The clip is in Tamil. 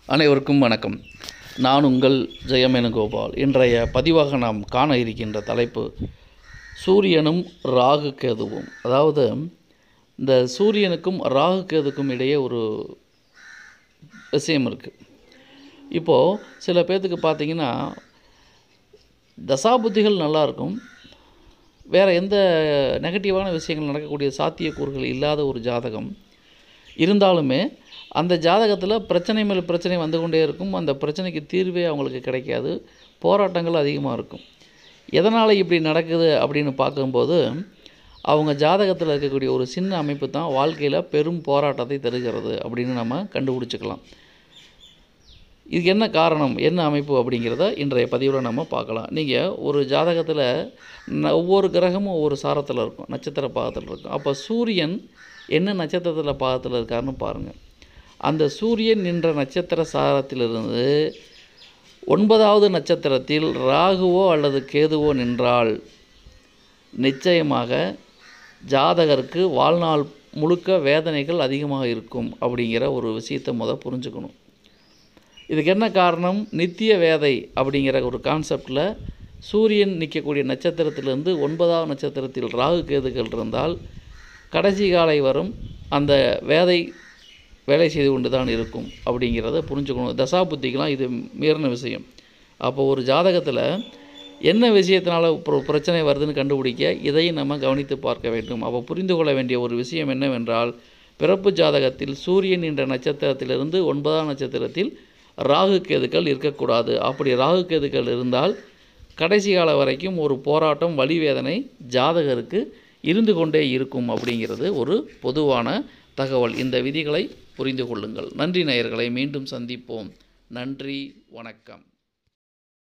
அனைவருக்கும் வணக்கம் நான் உங்கள் ஜெயமேனுகோபால் இன்றைய பதிவாக நாம் காண இருக்கின்ற தலைப்பு சூரியனும் ராகு கேதுவும் அதாவது இந்த சூரியனுக்கும் ராகு கேதுக்கும் இடையே ஒரு விஷயம் இருக்குது இப்போது சில பேர்த்துக்கு பார்த்தீங்கன்னா தசாபுத்திகள் நல்லாயிருக்கும் வேறு எந்த நெகட்டிவான விஷயங்கள் நடக்கக்கூடிய சாத்தியக்கூறுகள் இல்லாத ஒரு ஜாதகம் இருந்தாலுமே அந்த ஜாதகத்தில் பிரச்சனை மேல் பிரச்சனை வந்து கொண்டே இருக்கும் அந்த பிரச்சனைக்கு தீர்வே அவங்களுக்கு கிடைக்காது போராட்டங்கள் அதிகமாக இருக்கும் எதனால் இப்படி நடக்குது அப்படின்னு பார்க்கும்போது அவங்க ஜாதகத்தில் இருக்கக்கூடிய ஒரு சின்ன அமைப்பு தான் வாழ்க்கையில் பெரும் போராட்டத்தை தருகிறது அப்படின்னு நம்ம கண்டுபிடிச்சிக்கலாம் இதுக்கு என்ன காரணம் என்ன அமைப்பு அப்படிங்கிறத இன்றைய பதிவில் நம்ம பார்க்கலாம் நீங்கள் ஒரு ஜாதகத்தில் ந- ஒவ்வொரு கிரகமும் ஒவ்வொரு சாரத்தில் இருக்கும் நட்சத்திர பாகத்தில் இருக்கும் அப்போ சூரியன் என்ன நட்சத்திரத்தில் பாகத்தில் இருக்காருன்னு பாருங்கள் அந்த சூரியன் நின்ற நட்சத்திர சாரத்திலிருந்து ஒன்பதாவது நட்சத்திரத்தில் ராகுவோ அல்லது கேதுவோ நின்றால் நிச்சயமாக ஜாதகருக்கு வாழ்நாள் முழுக்க வேதனைகள் அதிகமாக இருக்கும் அப்படிங்கிற ஒரு விஷயத்தை முத புரிஞ்சுக்கணும் இதுக்கு என்ன காரணம் நித்திய வேதை அப்படிங்கிற ஒரு கான்செப்டில் சூரியன் நிற்கக்கூடிய நட்சத்திரத்திலிருந்து ஒன்பதாவது நட்சத்திரத்தில் ராகு கேதுகள் இருந்தால் கடைசி காலை வரும் அந்த வேதை வேலை செய்து கொண்டு தான் இருக்கும் அப்படிங்கிறத புரிஞ்சுக்கணும் தசாபுத்திக்கெலாம் இது மீறின விஷயம் அப்போ ஒரு ஜாதகத்தில் என்ன விஷயத்தினால ஒரு பிரச்சனை வருதுன்னு கண்டுபிடிக்க இதையும் நம்ம கவனித்து பார்க்க வேண்டும் அப்போ புரிந்து கொள்ள வேண்டிய ஒரு விஷயம் என்னவென்றால் பிறப்பு ஜாதகத்தில் சூரியன் என்ற நட்சத்திரத்திலிருந்து ஒன்பதாம் நட்சத்திரத்தில் ராகு கேதுக்கள் இருக்கக்கூடாது அப்படி ராகு கேதுக்கள் இருந்தால் கடைசி கால வரைக்கும் ஒரு போராட்டம் வலி வேதனை ஜாதகருக்கு இருந்து கொண்டே இருக்கும் அப்படிங்கிறது ஒரு பொதுவான தகவல் இந்த விதிகளை புரிந்து கொள்ளுங்கள் நன்றி நேயர்களை மீண்டும் சந்திப்போம் நன்றி வணக்கம்